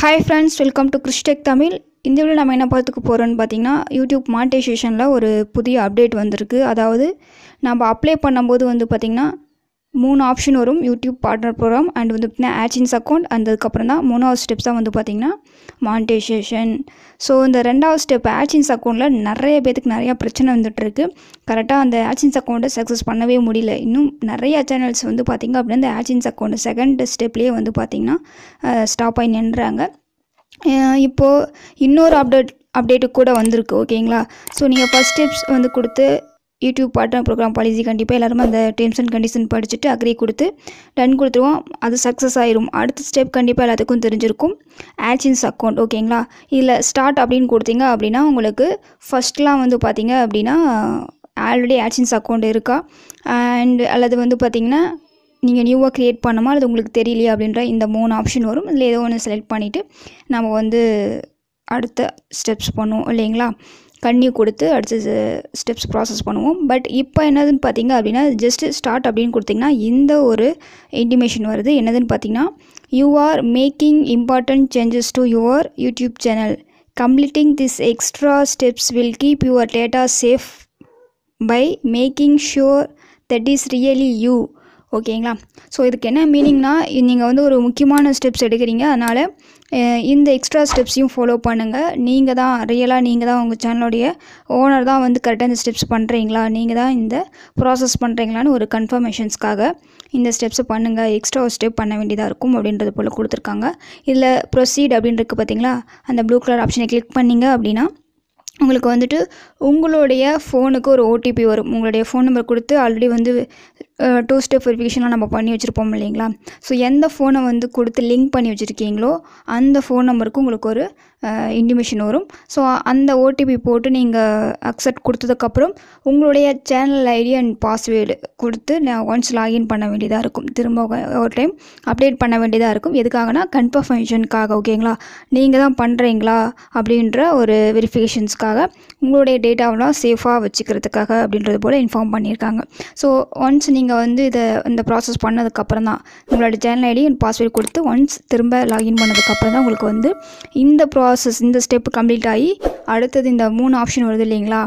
hi friends welcome to Christech Tamil இந்த video நம்ம என்ன பார்த்துக்க போகிறோன்னு பார்த்தீங்கன்னா யூடியூப் மானிட்டைசேஷனில் ஒரு புதிய அப்டேட் வந்திருக்கு அதாவது நம்ம அப்ளை பண்ணும்போது வந்து பார்த்திங்கன்னா மூணு ஆப்ஷன் வரும் யூடியூப் பார்ட்னர் ப்ரோக்ராம் அண்ட் வந்து பார்த்திங்கன்னா ஆட்சின்ஸ் அக்கௌண்ட் அண்ட் அதுக்கப்புறம் தான் மூணாவது ஸ்டெப்ஸ் தான் வந்து பார்த்திங்கன்னா மானிட்டைசேஷன் ஸோ இந்த ரெண்டாவது ஸ்டெப் ஆட்சின்ஸ் அக்கௌண்ட்டில் நிறைய பேத்துக்கு நிறையா பிரச்சனை வந்துட்டுருக்கு கரெக்டாக அந்த ஆட்சின்ஸ் அக்கௌண்ட்டை சக்ஸஸ் பண்ணவே முடியல இன்னும் நிறைய சேனல்ஸ் வந்து பார்த்திங்க அப்படின்னா இந்த ஆட்சின்ஸ் அக்கௌண்ட் செகண்ட் ஸ்டெப்லேயே வந்து பார்த்திங்கன்னா ஸ்டாப் ஆகி நின்றாங்க அஹ் இப்போது இன்னொரு அப்டேட் அப்டேட்டு கூட வந்திருக்கு ஓகேங்களா ஸோ நீங்கள் ஃபஸ்ட் ஸ்டெப்ஸ் வந்து கொடுத்து யூடியூப் பார்ட்னர் ப்ரோக்ராம் பாலிசி கண்டிப்பாக எல்லாருமே அந்த டேர்ம்ஸ் அண்ட் கண்டிஷன் படிச்சுட்டு அக்ரி கொடுத்து டன் கொடுத்துருவோம் அது சக்ஸஸ் ஆயிரும் அடுத்த ஸ்டெப் கண்டிப்பாக எல்லாத்துக்கும் தெரிஞ்சிருக்கும் ஆட்சின்ஸ் அக்கௌண்ட் ஓகேங்களா இதில் ஸ்டார்ட் அப்படின்னு கொடுத்தீங்க அப்படின்னா உங்களுக்கு ஃபஸ்ட்லாம் வந்து பார்த்தீங்க அப்படின்னா ஆல்ரெடி ஆட்சின்ஸ் அக்கௌண்ட் இருக்கா அண்ட் அல்லது வந்து பார்த்தீங்கன்னா நீங்கள் நியூவாக க்ரியேட் பண்ணுமா அல்லது உங்களுக்கு தெரியலையா அப்படின்ற இந்த மூணு ஆப்ஷன் வரும் இதில் ஏதோ ஒன்று செலக்ட் பண்ணிவிட்டு நம்ம வந்து அடுத்த ஸ்டெப்ஸ் பண்ணுவோம் இல்லைங்களா கன்னியூ கொடுத்து அடுத்த ஸ்டெப்ஸ் ப்ராசஸ் பண்ணுவோம் பட் இப்போ என்னதுன்னு பார்த்தீங்க அப்படின்னா ஜஸ்ட் ஸ்டார்ட் அப்படின்னு கொடுத்தீங்கன்னா இந்த ஒரு இன்டிமேஷன் வருது என்னதுன்னு பார்த்தீங்கன்னா you are making important changes to your YouTube channel completing this extra steps will keep your data safe by making sure that is really you ஓகேங்களா ஸோ இதுக்கு என்ன மீனிங்னா நீங்கள் வந்து ஒரு முக்கியமான ஸ்டெப்ஸ் எடுக்கிறீங்க அதனால் அஹ், இந்த எக்ஸ்ட்ரா ஸ்டெப்ஸையும் ஃபாலோ பண்ணுங்கள் நீங்கள் தான் ரியலாக நீங்கள் தான் உங்கள் சேனலோடைய ஓனர் தான் வந்து கரெக்டாக இந்த ஸ்டெப்ஸ் பண்ணுறீங்களா நீங்கள் தான் இந்த ப்ராசஸ் பண்ணுறீங்களான்னு ஒரு கன்ஃபர்மேஷன்ஸ்க்காக இந்த ஸ்டெப்ஸை பண்ணுங்கள் எக்ஸ்ட்ரா ஒரு ஸ்டெப் பண்ண வேண்டியதாக இருக்கும் அப்படின்றது போல் கொடுத்துருக்காங்க இதில் ப்ரொசீட் அப்படின்றது பார்த்தீங்களா அந்த ப்ளூ கலர் ஆப்ஷனை கிளிக் பண்ணீங்க அப்படின்னா உங்களுக்கு வந்துட்டு உங்களுடைய ஃபோனுக்கு ஒரு ஓடிபி வரும் உங்களுடைய ஃபோன் நம்பர் கொடுத்து ஆல்ரெடி வந்து டூ ஸ்டெப் வெரிஃபிகேஷன்லாம் நம்ம பண்ணி வச்சுருப்போம் இல்லைங்களா ஸோ எந்த ஃபோனை வந்து கொடுத்து லிங்க் பண்ணி வச்சுருக்கீங்களோ அந்த ஃபோன் நம்பருக்கு உங்களுக்கு ஒரு இன்டிமேஷன் வரும் ஸோ அந்த ஓடிபி போட்டு நீங்கள் அக்செப்ட் கொடுத்ததுக்கப்புறம் உங்களுடைய சேனல் ஐடி அண்ட் பாஸ்வேர்டு கொடுத்து நான் ஒன்ஸ் லாகின் பண்ண வேண்டியதாக இருக்கும் திரும்ப ஒரு டைம் அப்டேட் பண்ண வேண்டியதாக இருக்கும் எதுக்காகனா கன்ஃபர்மேஷனுக்காக ஓகேங்களா நீங்கள் தான் பண்ணுறீங்களா அப்படின்ற ஒரு வெரிஃபிகேஷன்ஸ்க்காக உங்களுடைய டேட்டாவெலாம் சேஃபாக வச்சுக்கிறதுக்காக அப்படின்றது போல் இன்ஃபார்ம் பண்ணியிருக்காங்க ஸோ ஒன்ஸ் நீங்கள் வந்து இதை இந்த ப்ராசஸ் பண்ணதுக்கப்புறம் தான் உங்களோட சேனல் ஐடி அண்ட் பாஸ்வேர்டு கொடுத்து ஒன்ஸ் திரும்ப லாகின் பண்ணதுக்கப்புறம் தான் உங்களுக்கு வந்து இந்த ப்ராசஸ் இந்த ஸ்டெப் கம்ப்ளீட் ஆகி அடுத்தது இந்த மூணு ஆப்ஷன் வருது இல்லைங்களா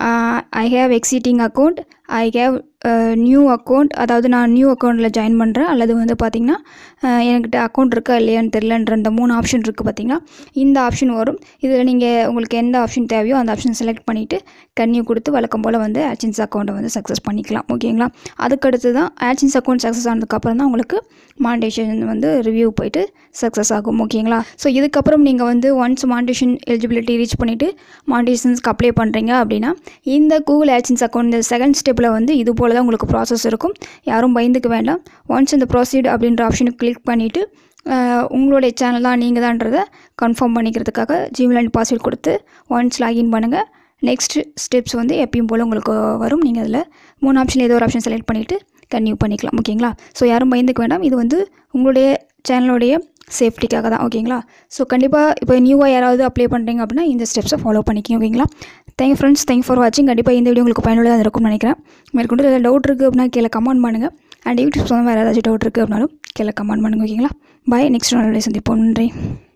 I have existing account I have new account அதாவது நான் நியூ அக்கௌண்ட்டில் ஜாயின் பண்ணுறேன் அல்லது வந்து பார்த்திங்கன்னா அஹ், என்கிட்ட அக்கௌண்ட் இருக்கா இல்லையான்னு தெரிலன்ற இந்த மூணு ஆப்ஷன் இருக்குது பார்த்தீங்கன்னா இந்த ஆப்ஷன் வரும் இதில் நீங்கள் உங்களுக்கு எந்த ஆப்ஷன் தேவையோ அந்த ஆப்ஷன் செலக்ட் பண்ணிவிட்டு கன்னியூ கொடுத்து வழக்கம் போல் வந்து ஆட்சின்ஸ் அக்கௌண்ட்டை வந்து சக்ஸஸ் பண்ணிக்கலாம் ஓகேங்களா அதுக்கடுத்து தான் ஆட்சின்ஸ் அக்கௌண்ட் சக்ஸஸ் ஆனதுக்கப்புறம் தான் உங்களுக்கு மானிட்டேஷன் வந்து ரிவ்யூ போயிட்டு சக்ஸஸ் ஆகும் ஓகேங்களா ஸோ இதுக்கப்புறம் நீங்கள் வந்து ஒன்ஸ் மானிட்டேஷன் எலிஜிபிலிட்டி ரீச் பண்ணிவிட்டு மானிட்டேஷன்ஸ்க்கு அப்ளை பண்ணுறீங்க அப்படின்னா இந்த கூகுள் ஆட்சின்ஸ் அக்கௌண்ட் இந்த செகண்ட் ஸ்டெப்பில் வந்து இது போல் தான் உங்களுக்கு ப்ராசஸ் இருக்கும் யாரும் பயந்துக்க வேண்டாம் ஒன்ஸ் இந்த ப்ரொசீட் அப்படின்ற ஆப்ஷனுக்கு கிளிக் பண்ணிவிட்டு உங்களுடைய சேனல் தான் நீங்கள் தான்றதை கன்ஃபார்ம் பண்ணிக்கிறதுக்காக ஜிமெயில் அண்ட் பாஸ்வேர்ட் கொடுத்து ஒன்ஸ் லாகின் பண்ணுங்கள் நெக்ஸ்ட் ஸ்டெப்ஸ் வந்து எப்பயும் போல் உங்களுக்கு வரும் நீங்கள் அதில் மூணு ஆப்ஷன் ஏதோ ஒரு ஆப்ஷன் செலக்ட் பண்ணிவிட்டு கன்டினியூ பண்ணிக்கலாம் ஓகேங்களா ஸோ யாரும் பயந்துக்க வேண்டாம் இது வந்து உங்களுடைய சேனலுடைய சேஃப்டிக்காக தான் ஓகேங்களா ஸோ கண்டிப்பாக இப்போ நியூவாக யாராவது அப்ளை பண்ணுறீங்க அப்படின்னா இந்த ஸ்டெப்ஸை ஃபாலோ பண்ணிக்கிங்க ஓகேங்களா தேங்க் ஃப்ரெண்ட்ஸ் தேங்க் ஃபார் வாட்சிங் கண்டிப்பாக இந்த வீடியோ உங்களுக்கு பயனுள்ளதாக இருக்கும்னு நினைக்கிறேன் மேற்கொண்டு ஏதாவது டவுட் இருக்குது அப்படின்னா கீழே கமெண்ட் பண்ணுங்கள் அண்ட் யூடியூப் சொந்தமாக வேறு ஏதாச்சும் டவுட் இருக்குது அப்படின்னாலும் கீழே கமெண்ட் பண்ணுங்கள் ஓகேங்களா பாய் நெக்ஸ்ட் நாள் சந்திப்போம் நன்றி